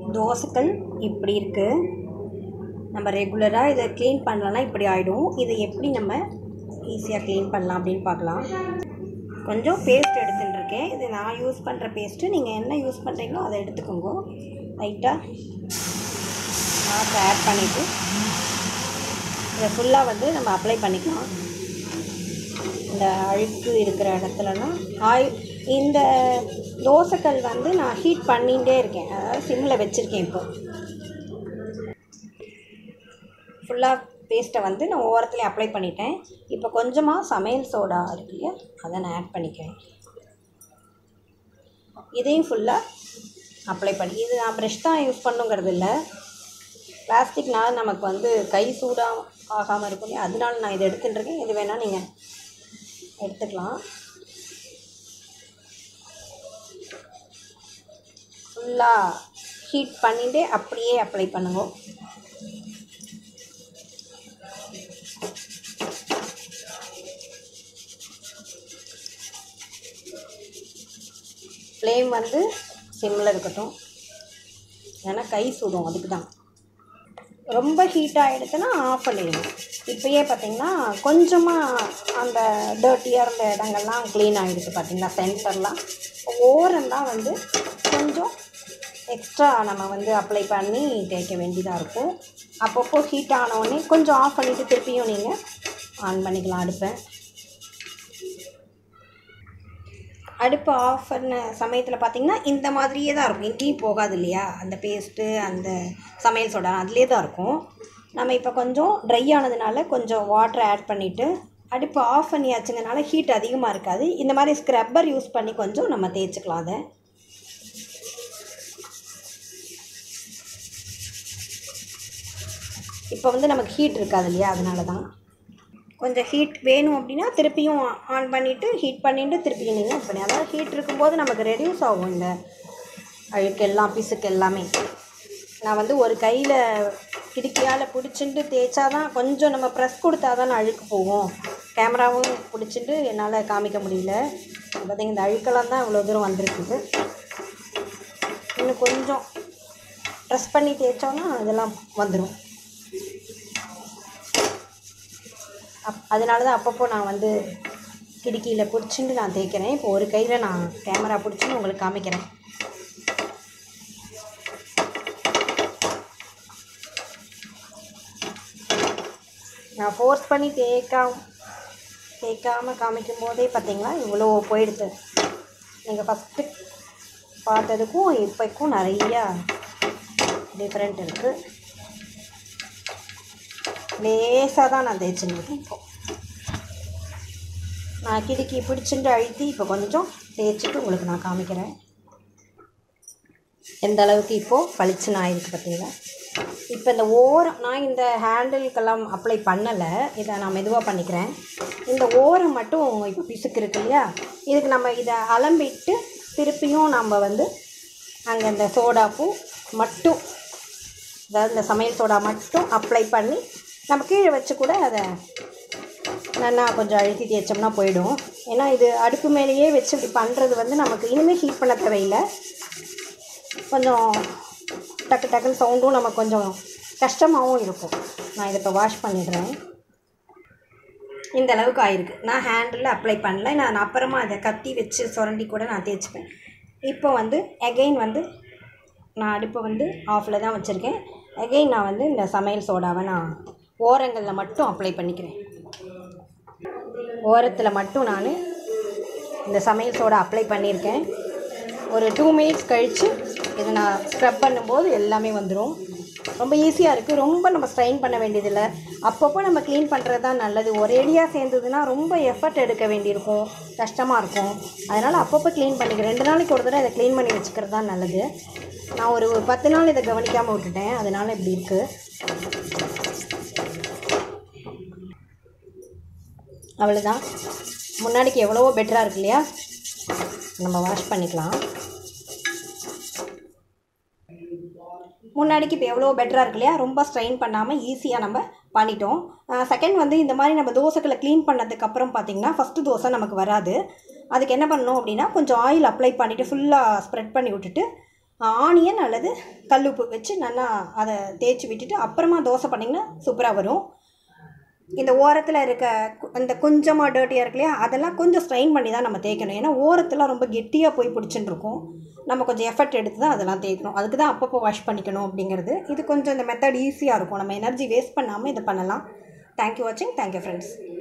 தோசைக்கல் இப்படி இருக்குது நம்ம ரெகுலராக இதை க்ளீன் பண்ணலன்னா இப்படி ஆகிடும் இதை எப்படி நம்ம ஈஸியாக க்ளீன் பண்ணலாம் அப்படின்னு பார்க்கலாம் கொஞ்சம் பேஸ்ட் எடுத்துகிட்டு இருக்கேன் இது நான் யூஸ் பண்ணுற பேஸ்ட்டு நீங்கள் என்ன யூஸ் பண்ணுறீங்களோ அதை எடுத்துக்கோங்க லைட்டாக வாட்டர் ஆட் பண்ணிவிட்டு இதை ஃபுல்லாக வந்து நம்ம அப்ளை பண்ணிக்கலாம் இந்த அழுக்கு இருக்கிற இடத்துலலாம் ஆயில் இந்த தோசைக்கல் வந்து நான் ஹீட் பண்ணிகிட்டே இருக்கேன் அதாவது சிம்மில் வச்சுருக்கேன் இப்போ ஃபுல்லாக பேஸ்ட்டை வந்து நான் ஓரத்துலேயும் அப்ளை பண்ணிட்டேன் இப்போ கொஞ்சமாக சமையல் சோடா இருக்கு இல்லையா அதை நான் ஆட் பண்ணிக்கிறேன் இதையும் ஃபுல்லாக அப்ளை பண்ணி இது நான் ப்ரெஷ் தான் யூஸ் பண்ணுங்கிறது இல்லை பிளாஸ்டிக்னால நமக்கு வந்து கை சூடாக ஆகாமல் இருக்கும் இல்லையா அதனால நான் இதை எடுத்துகிட்டு இருக்கேன் இது வேணால் நீங்கள் எடுத்துக்கலாம் ஃபுல்லாக ஹீட் பண்ணிட்டு அப்படியே அப்ளை பண்ணுங்க ஃப்ளேம் வந்து சிம்மில் இருக்கட்டும் ஏன்னா கை சுடும் அதுக்கு தான் ரொம்ப ஹீட் ஆகிடுச்சுன்னா ஆஃப் பண்ணிடணும் இப்போயே பார்த்தீங்கன்னா கொஞ்சமாக அந்த டர்ட்டியாக இருந்த இடங்கள்லாம் க்ளீன் ஆகிடுச்சு பார்த்தீங்களா சென்டர்லாம் ஓரம் தான் வந்து கொஞ்சம் எக்ஸ்ட்ரா நம்ம வந்து அப்ளை பண்ணி தேய்க்க வேண்டியதாக இருக்கும் அப்பப்போ ஹீட் ஆனவுடனே கொஞ்சம் ஆஃப் பண்ணிவிட்டு திருப்பியும் நீங்கள் ஆன் பண்ணிக்கலாம் அடுப்பை அடுப்பு ஆஃப் பண்ண சமயத்தில் பார்த்தீங்கன்னா இந்த மாதிரியே தான் இருக்கும் எங்கேயும் போகாது இல்லையா அந்த பேஸ்ட்டு அந்த சமையல் சோடா அதுலேயே தான் இருக்கும் நம்ம இப்போ கொஞ்சம் ட்ரை ஆனதுனால கொஞ்சம் வாட்டர் ஆட் பண்ணிவிட்டு அடுப்பு ஆஃப் பண்ணியாச்சுங்கனால ஹீட் அதிகமாக இருக்காது இந்த மாதிரி ஸ்க்ரப்பர் யூஸ் பண்ணி கொஞ்சம் நம்ம தேய்ச்சிக்கலாம் அதை இப்போ வந்து நமக்கு ஹீட் இருக்காது இல்லையா அதனால தான் கொஞ்சம் ஹீட் வேணும் அப்படின்னா திருப்பியும் ஆன் பண்ணிவிட்டு ஹீட் பண்ணிவிட்டு திருப்பியும் நீங்கள் ஆன் பண்ணி அதாவது ஹீட் இருக்கும்போது நமக்கு ரெடியூஸ் ஆகும் இந்த அழுக்கு எல்லாம் பிசுக்கு எல்லாமே நான் வந்து ஒரு கையில் கிடுக்கியால் பிடிச்சிட்டு தேய்ச்சா தான் கொஞ்சம் நம்ம ப்ரெஸ் கொடுத்தா தான் அழுக்கு போகும் கேமராவும் பிடிச்சிட்டு என்னால் காமிக்க முடியல பார்த்தீங்க இந்த அழுக்கெல்லாம் தான் இவ்வளோ தூரம் வந்திருக்குது இன்னும் கொஞ்சம் ப்ரெஸ் பண்ணி தேய்ச்சோன்னா இதெல்லாம் வந்துடும் அப் அதனால தான் அப்பப்போ நான் வந்து கிடுக்கியில் பிடிச்சிட்டு நான் தேய்க்கிறேன் இப்போ ஒரு கையில் நான் கேமரா பிடிச்சின்னு உங்களுக்கு காமிக்கிறேன் நான் ஃபோர்ஸ் பண்ணி தேய்க்காம தேய்க்காமல் காமிக்கும் போதே பார்த்தீங்களா இவ்வளோ போயிடுது நீங்கள் ஃபஸ்ட்டு பார்த்ததுக்கும் இப்போக்கும் நிறையா டிஃப்ரெண்ட் இருக்குது லேசாக தான் நான் தேய்ச்சின்னு இருக்கேன் இப்போ நான் கிடுக்கி பிடிச்சிட்டு அழுத்தி இப்போ கொஞ்சம் தேய்ச்சிட்டு உங்களுக்கு நான் காமிக்கிறேன் எந்த அளவுக்கு இப்போது பளிச்சுன்னு ஆயிருக்கு பார்த்தீங்களா இப்போ இந்த ஓரம் நான் இந்த ஹேண்டிலுக்கெல்லாம் அப்ளை பண்ணலை இதை நான் மெதுவாக பண்ணிக்கிறேன் இந்த ஓரம் மட்டும் இப்போ பிசுக்கு இருக்கு இல்லையா இதுக்கு நம்ம இதை அலம்பிட்டு திருப்பியும் நம்ம வந்து அங்கே இந்த சோடாப்பூ மட்டும் அதாவது இந்த சமையல் சோடா மட்டும் அப்ளை பண்ணி நம்ம கீழே வச்சு கூட அதை நல்லா கொஞ்சம் அழுத்தி தேய்ச்சோம்னா போயிடும் ஏன்னா இது அடுப்பு மேலேயே வச்சு இப்படி பண்ணுறது வந்து நமக்கு இனிமேல் ஹீட் பண்ண தேவையில்லை கொஞ்சம் டக்கு டக்குன்னு சவுண்டும் நமக்கு கொஞ்சம் கஷ்டமாகவும் இருக்கும் நான் இதை இப்போ வாஷ் பண்ணிடுறேன் இந்த அளவுக்கு ஆயிருக்கு நான் ஹேண்டில் அப்ளை பண்ணல நான் அப்புறமா அதை கத்தி வச்சு சுரண்டி கூட நான் தேய்ச்சிப்பேன் இப்போ வந்து எகெயின் வந்து நான் அடுப்பை வந்து ஆஃபில் தான் வச்சுருக்கேன் எகெயின் நான் வந்து இந்த சமையல் சோடாவை நான் ஓரங்களில் மட்டும் அப்ளை பண்ணிக்கிறேன் ஓரத்தில் மட்டும் நான் இந்த சமையல் சோடா அப்ளை பண்ணியிருக்கேன் ஒரு டூ மினிட்ஸ் கழித்து இதை நான் ஸ்க்ரப் பண்ணும்போது எல்லாமே வந்துடும் ரொம்ப ஈஸியாக இருக்குது ரொம்ப நம்ம ஸ்ட்ரெயின் பண்ண வேண்டியதில்லை அப்பப்போ நம்ம க்ளீன் பண்ணுறது தான் நல்லது ஒரேடியாக சேர்ந்ததுன்னா ரொம்ப எஃபர்ட் எடுக்க வேண்டியிருக்கும் கஷ்டமாக இருக்கும் அதனால் அப்பப்போ க்ளீன் பண்ணிக்கிறேன் ரெண்டு நாளைக்கு ஒரு தடவை இதை க்ளீன் பண்ணி வச்சுக்கிறது தான் நல்லது நான் ஒரு ஒரு பத்து நாள் இதை கவனிக்காமல் விட்டுட்டேன் அதனால் இப்படி இருக்குது அவ்வளோதான் முன்னாடிக்கு எவ்வளவோ பெட்டராக இருக்கு இல்லையா நம்ம வாஷ் பண்ணிக்கலாம் முன்னாடிக்கு இப்போ எவ்வளோ பெட்டராக இருக்கு இல்லையா ரொம்ப ஸ்ட்ரெயின் பண்ணாமல் ஈஸியாக நம்ம பண்ணிட்டோம் செகண்ட் வந்து இந்த மாதிரி நம்ம தோசைகளை க்ளீன் பண்ணதுக்கப்புறம் பார்த்திங்கன்னா ஃபஸ்ட்டு தோசை நமக்கு வராது அதுக்கு என்ன பண்ணணும் அப்படின்னா கொஞ்சம் ஆயில் அப்ளை பண்ணிவிட்டு ஃபுல்லாக ஸ்ப்ரெட் பண்ணி விட்டுட்டு ஆனியன் அல்லது கல்லுப்பு வச்சு நல்லா அதை தேய்ச்சி விட்டுட்டு அப்புறமா தோசை பண்ணிங்கன்னா சூப்பராக வரும் இந்த ஓரத்தில் இருக்க கு- அந்த கொஞ்சமாக டர்ட்டியாக இருக்கு இல்லையா அதெல்லாம் கொஞ்சம் ஸ்ட்ரைன் பண்ணி தான் நம்ம தேய்க்கணும் ஏன்னா ஓரத்தில் ரொம்ப கெட்டியாக போய் பிடிச்சின்னு இருக்கும் நம்ம கொஞ்சம் எஃபர்ட் எடுத்து தான் அதெல்லாம் தேய்க்கணும் அதுக்கு தான் அப்பப்போ வாஷ் பண்ணிக்கணும் அப்படிங்கிறது இது கொஞ்சம் இந்த மெத்தட் ஈஸியாக இருக்கும் நம்ம எனர்ஜி வேஸ்ட் பண்ணாமல் இதை பண்ணலாம் தேங்க்யூ வாட்சிங் தேங்க்யூ ஃப்ரெண்ட்ஸ்